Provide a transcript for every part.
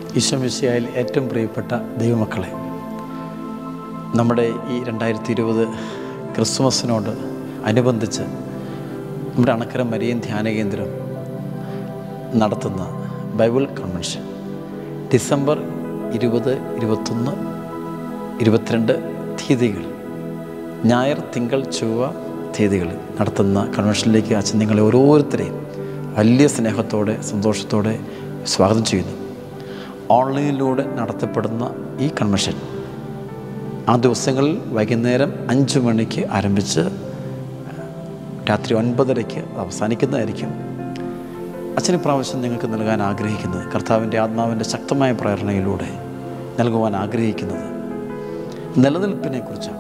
ഈശ്വമിശിയായിൽ ഏറ്റവും പ്രിയപ്പെട്ട ദൈവമക്കളെ നമ്മുടെ ഈ രണ്ടായിരത്തി ഇരുപത് ക്രിസ്മസിനോട് അനുബന്ധിച്ച് നമ്മുടെ അണക്കര മരിയൻ ധ്യാന കേന്ദ്രം നടത്തുന്ന ബൈബിൾ കൺവെൻഷൻ ഡിസംബർ ഇരുപത് ഇരുപത്തൊന്ന് ഇരുപത്തിരണ്ട് തീയതികൾ ഞായർ തിങ്കൾ ചൊവ്വ തീയതികളിൽ നടത്തുന്ന കൺവെൻഷനിലേക്ക് അച്ഛൻ നിങ്ങളെ ഓരോരുത്തരെയും വലിയ സ്നേഹത്തോടെ സന്തോഷത്തോടെ സ്വാഗതം ചെയ്യുന്നു ഓൺലൈനിലൂടെ നടത്തപ്പെടുന്ന ഈ കൺവെൻഷൻ ആ ദിവസങ്ങളിൽ വൈകുന്നേരം അഞ്ച് മണിക്ക് ആരംഭിച്ച് രാത്രി ഒൻപതരയ്ക്ക് അവസാനിക്കുന്നതായിരിക്കും അച്ഛന് പ്രാവശ്യം നിങ്ങൾക്ക് നൽകാൻ ആഗ്രഹിക്കുന്നത് കർത്താവിൻ്റെ ആത്മാവിൻ്റെ ശക്തമായ പ്രേരണയിലൂടെ നൽകുവാൻ ആഗ്രഹിക്കുന്നത് നിലനിൽപ്പിനെ കുറിച്ചാണ്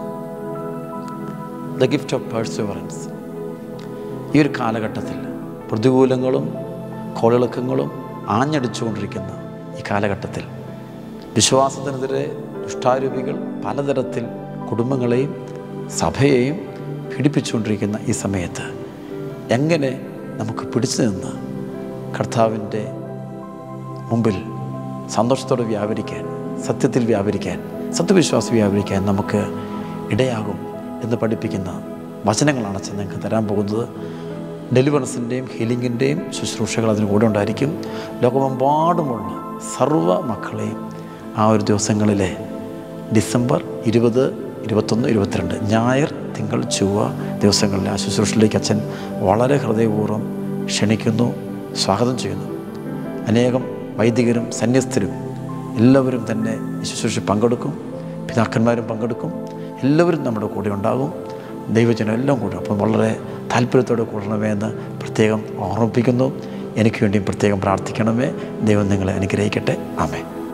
ദ ഗിഫ്റ്റ് ഓഫ് പേഴ്സുവറൻസ് ഈ ഒരു കാലഘട്ടത്തിൽ പ്രതികൂലങ്ങളും കോളിളക്കങ്ങളും ആഞ്ഞടിച്ചുകൊണ്ടിരിക്കുന്ന ഈ കാലഘട്ടത്തിൽ വിശ്വാസത്തിനെതിരെ ദുഷ്ടാരൂപികൾ പലതരത്തിൽ കുടുംബങ്ങളെയും സഭയെയും പീഡിപ്പിച്ചുകൊണ്ടിരിക്കുന്ന ഈ സമയത്ത് എങ്ങനെ നമുക്ക് പിടിച്ചു നിന്ന് കർത്താവിൻ്റെ മുമ്പിൽ സന്തോഷത്തോടെ വ്യാപരിക്കാൻ സത്യത്തിൽ വ്യാപരിക്കാൻ സത്യവിശ്വാസം വ്യാപരിക്കാൻ നമുക്ക് ഇടയാകും എന്ന് പഠിപ്പിക്കുന്ന വചനങ്ങളാണ് അച്ഛൻ നിങ്ങൾക്ക് തരാൻ പോകുന്നത് ഡെലിവറൻസിൻ്റെയും ഹീലിങ്ങിൻ്റെയും ശുശ്രൂഷകൾ അതിന് കൂടെ ഉണ്ടായിരിക്കും ലോകമെമ്പാടുമുള്ള സർവ്വ മക്കളെയും ആ ഒരു ദിവസങ്ങളിലെ ഡിസംബർ ഇരുപത് ഇരുപത്തൊന്ന് ഇരുപത്തിരണ്ട് ഞായർ തിങ്കൾ ചൊവ്വ ദിവസങ്ങളിലെ ആ ശുശ്രൂഷയിലേക്ക് അച്ഛൻ വളരെ ഹൃദയപൂർവ്വം ക്ഷണിക്കുന്നു സ്വാഗതം ചെയ്യുന്നു അനേകം വൈദികരും സന്യസ്തരും എല്ലാവരും തന്നെ ഈ ശുശ്രൂഷ പങ്കെടുക്കും പിതാക്കന്മാരും പങ്കെടുക്കും എല്ലാവരും നമ്മുടെ കൂടെ ഉണ്ടാകും ദൈവജനം എല്ലാം കൂടെ അപ്പം വളരെ താല്പര്യത്തോടെ കൂടണമേ എന്ന് പ്രത്യേകം ഓർമ്മിപ്പിക്കുന്നു എനിക്ക് വേണ്ടിയും പ്രത്യേകം പ്രാർത്ഥിക്കണമേ ദൈവം നിങ്ങളെ അനുഗ്രഹിക്കട്ടെ ആമേ